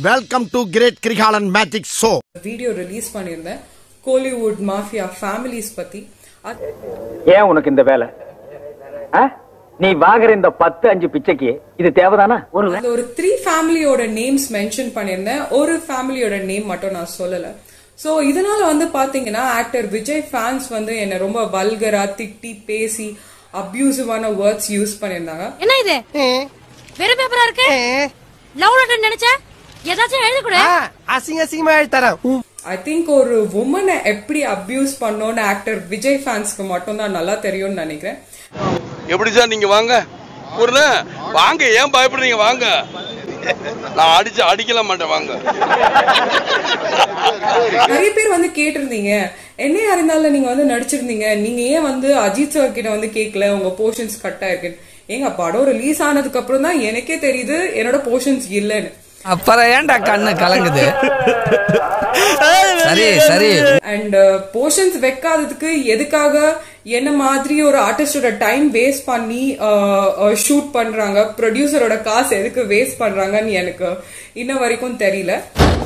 Welcome to great Kirikalan magic show video release பண்ணியிருந்தேன் Kollywood mafia families பத்தி அது- ஏன் உனக்கு இந்த வேலை ஆ? நீ வாங்குற இந்த பத்து அஞ்சு பிச்சைக்கு இது தேவைதானா ஒரு அதுல ஒரு த்ரீ ஃபேமிலியோட நேம்ஸ் மென்ஷன் பண்ணியிருந்தேன் ஒரு ஃபேமிலியோட நேம் மட்டும் நான் சொல்லல சோ இதனால வந்து பாத்தீங்கன்னா ஆக்டர் விஜய் ஃபேன்ஸ் வந்து என்ன ரொம்ப வல்கரா திட்டி பேசி அப்யூசிவான வேர்ட்ஸ் யூஸ் பண்ணியிருந்தாங்க என்ன இது வெறும் பேப்பரா இருக்கு லவ் லெட்டர் நினைச்ச ஏதாச்சும் எழுதி கொடு அசிங்க அசிங்கமா தரேன் ஐ திங்க் ஒரு உமனை எப்படி அப்யூஸ் பண்ணோன்னு ஆக்டர் விஜய் ஃபேன்ஸ்க்கு மட்டும் தான் நல்லா தெரியும்னு நினைக்கிறேன் எப்படி சார் நீங்க வாங்க ஊர்ல வாங்க ஏன் பயப்படுறீங்க வாங்க நான் அடிச்சு அடிக்கல மாட்டேன் வாங்க நிறைய பேர் வந்து கேட்டிருந்தீங்க என்னையா இருந்தாலும் நீங்க வந்து நடிச்சிருந்தீங்க நீங்க ஏன் வந்து அஜித் சார் கிட்ட வந்து கேட்கல உங்க போர்ஷன்ஸ் கட் ஆயிருக்கு எங்க படம் ரிலீஸ் ஆனதுக்கு அப்புறம் தான் எனக்கே தெரியுது என்னோட போர்ஷன்ஸ் இல்லைன்னு அப்புறம் ஏன்டா கண்ணு கலங்குது சரி சரி அண்ட் போர்ஷன்ஸ் வைக்காததுக்கு எதுக்காக என்ன மாதிரி ஒரு ஆர்டிஸ்டோட டைம் வேஸ்ட் பண்ணி ஷூட் பண்றாங்க ப்ரொடியூசரோட காசு எதுக்கு வேஸ்ட் பண்றாங்கன்னு எனக்கு இன்ன வரைக்கும் தெரியல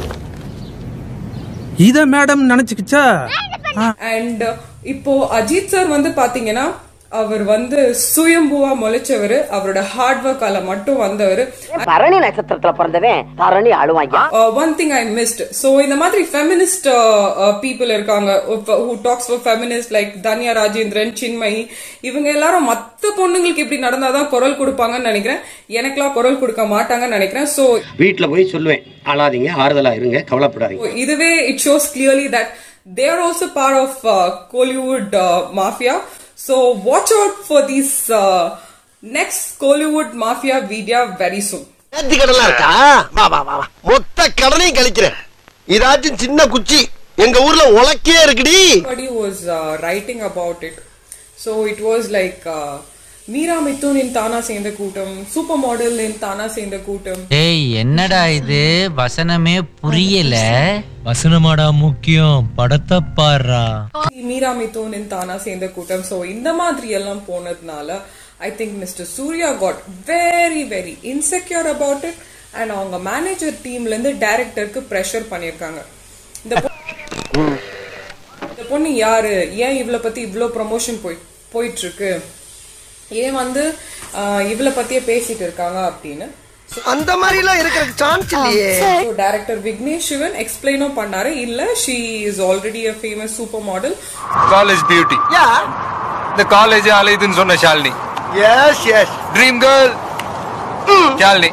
இத மேடம் நினைச்சுக்கிச்சா அண்ட் இப்போ அஜித் சார் வந்து பாத்தீங்கன்னா அவர் வந்து சுயம்புவா முளைச்சவர் அவரோட ஹார்ட் ஒர்க்கால மட்டும் வந்தவர் பரணி நட்சத்திரத்துல பிறந்தவன் தரணி அழுவாங்க one thing I missed so இந்த மாதிரி ஃபெமினிஸ்ட் பீப்புள் இருக்காங்க who talks for feminist like Dhanya Rajendran Chinmayi இவங்க எல்லாரும் மத்த பொண்ணுங்களுக்கு இப்படி நடந்தாதான் குரல் கொடுப்பாங்கன்னு நினைக்கிறேன் எனக்கெல்லாம் குரல் கொடுக்க மாட்டாங்கன்னு நினைக்கிறேன் சோ வீட்ல போய் சொல்லுவேன் அழாதீங்க ஆறுதலா இருங்க கவலைப்படாதீங்க இதுவே it shows clearly that they are also part of Kollywood mafia so watch out for these next Kollywood mafia video very soon நேர்த்தி கடலா இருக்கா வா வா வா வா. மொத்த கடனையும் கழிக்கிறேன் இதாச்சும் சின்ன குச்சி எங்க ஊர்ல உலக்கே இருக்குடி everybody was uh, writing about it. So it was like uh, Meera மித்துனின் தானா சேர்ந்த கூட்டம் சூப்பர் மாடலின் தானா சேர்ந்த கூட்டம் ஏய் என்னடா இது வசனமே புரியல வசனமாடா முக்கியம் படத்தை பாடுறா மீரா மித்துனின் தானா சேர்ந்த கூட்டம் ஸோ இந்த மாதிரி எல்லாம் போனதுனால I think mister Suriya got very very insecure about it and அவங்க மேனேஜர் டீம்ல இருந்து டைரக்டருக்கு ப்ரெஷர் பண்ணியிருக்காங்க இந்த பொ- இந்த பொண்ணு யாரு ஏன் இவளை பத்தி இவ்ளோ ப்ரமோஷன் போய் போயிட்டு இருக்கு ஏன் வந்து ஆஹ், இவளை பத்தியே பேசிட்டு இருக்காங்க அப்படின்னு அந்த மாதிரி எல்லாம் இருக்கிற சான்ஸ் இல்லையே டைரக்டர் விக்னேஷ் சிவன் எக்ஸ்பிளைனும் பண்ணாரு இல்ல she is already a famous super model college beauty யா இந்த காலேஜ் அலையுதுன்னு சொன்ன Shalini S S dream girl Shalini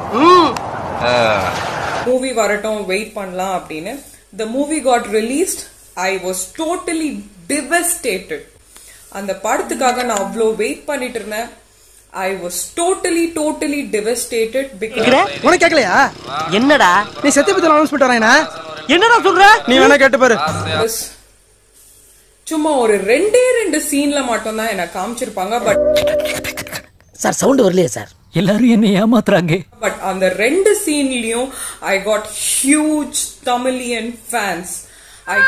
movie வரட்டும் வெயிட் பண்ணலாம் அப்படின்னு the movie got released I was totally devastated அந்த படத்துக்காக நான் அவ்வளோ வெயிட் பண்ணிட்டு இருந்தேன் I was totally totally devastated because உனக்கு கேட்கலையா என்னடா நீ சத்தியபத்தில் அனௌன்ஸ் பண்ணிட்டு வரேனா என்னடா சொல்ற நீ வேணா கேட்டு பாரு சும்மா ஒரு ரெண்டே ரெண்டு சீன்ல மட்டும் தான் என்ன காமிச்சிருப்பாங்க பட் சார் சவுண்ட் வரலையே சார் எல்லாரும் என்ன ஏமாத்துறாங்க பட் அந்த ரெண்டு சீன்லயும் I got huge Tamilian fans I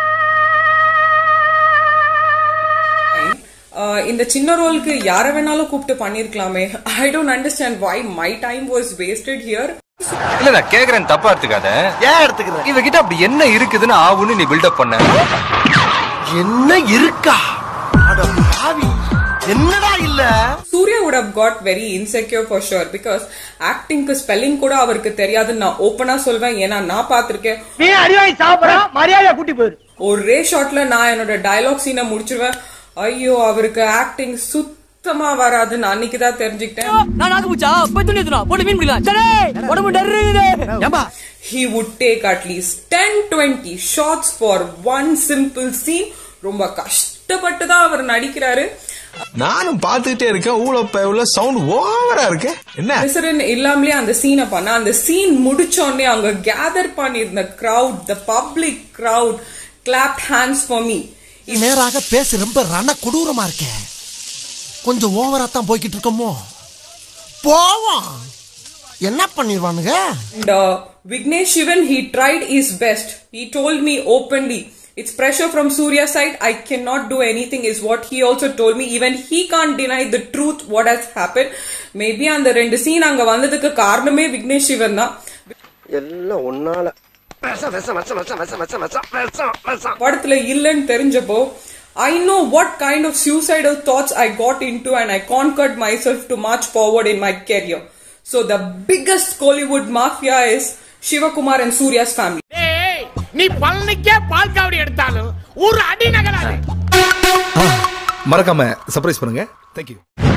இந்த சின்ன ரோலுக்கு யார வேணாலும் கூப்பிட்டு பண்ணிருக்கலாமே I don't understand why my time was wasted here இல்ல நான் கேக்குறேன் தப்பா எடுத்துக்காத ஏன் எடுத்துக்கிறேன் இவகிட்ட அப்படி என்ன இருக்குதுன்னு ஆவுன்னு நீ பில்டப் பண்ண என்ன இருக்கா அட பாவி என்னடா இல்ல Suriya would have got very insecure for sure because ஆக்டிங்க்கு ஸ்பெல்லிங் கூட அவருக்கு தெரியாதுன்னு நான் ஓப்பனா சொல்வேன் ஏன்னா நான் பார்த்திருக்கேன் நீ அடிவாங்கி சாப்பிடறா மரியாதையா கூட்டி போயிரு ஒரே ஷாட்ல நான் என்னோட டயலாக் சீனை முடிச்சிருவேன் ஐயோ அவருக்கு ஆக்டிங் சுத்தமா வராதுன்னு அன்னைக்கு தான் தெரிஞ்சுக்கிட்டேன் நான் நாக்கு பூச்சா போய் துணி எடுத்துனா போட்டு மீன் பிடிக்கலாம் சரி உடம்பு டர்ருது ஏம்பா he would take at least 10 20 shots for one simple scene ரொம்ப கஷ்டப்பட்டு தான் அவர் நடிக்கிறாரு நானும் பார்த்துக்கிட்டே இருக்கேன் ஊழப்ப உள்ள சவுண்ட் ஓவரா இருக்கு என்ன விசரன் இல்லாமலே அந்த சீனை பண்ண அந்த சீன் முடிச்ச உடனே அங்க கேதர் பண்ணியிருந்த crowd the public crowd clapped hands for me நேராக பேச ரொம்ப ரண கொடூரமா இருக்கே கொஞ்சம் ஓவரா தான் போய்கிட்டு இருக்கோமோ போவோம் என்ன பண்ணிடுவானுங்க And uh, Vignesh Shivan, he tried his best. He told me openly, it's pressure from Surya's side. I cannot do anything, is what he also told me. Even he can't deny the truth, what has happened. Maybe அந்த ரெண்டு scene அங்க வந்ததுக்கு காரணமே விக்னேஷ் சிவன் தான் எல்லாம் ஒன்னால விஷம் விஷம் விஷம் விஷம் விஷம் விஷம் விஷம் விஷம் விஷம் படத்துல இல்லைன்னு தெரிஞ்சப்போ I know what kind of suicidal thoughts I got into and I conquered myself to march forward in my career. So the biggest Kollywood mafia is Shivakumar and Surya's family. நீ பழனிக்கே பால் காவடி எடுத்தாலும் ஒரு அடி நகராது மறக்காம சர்ப்ரைஸ் பண்ணுங்க thank you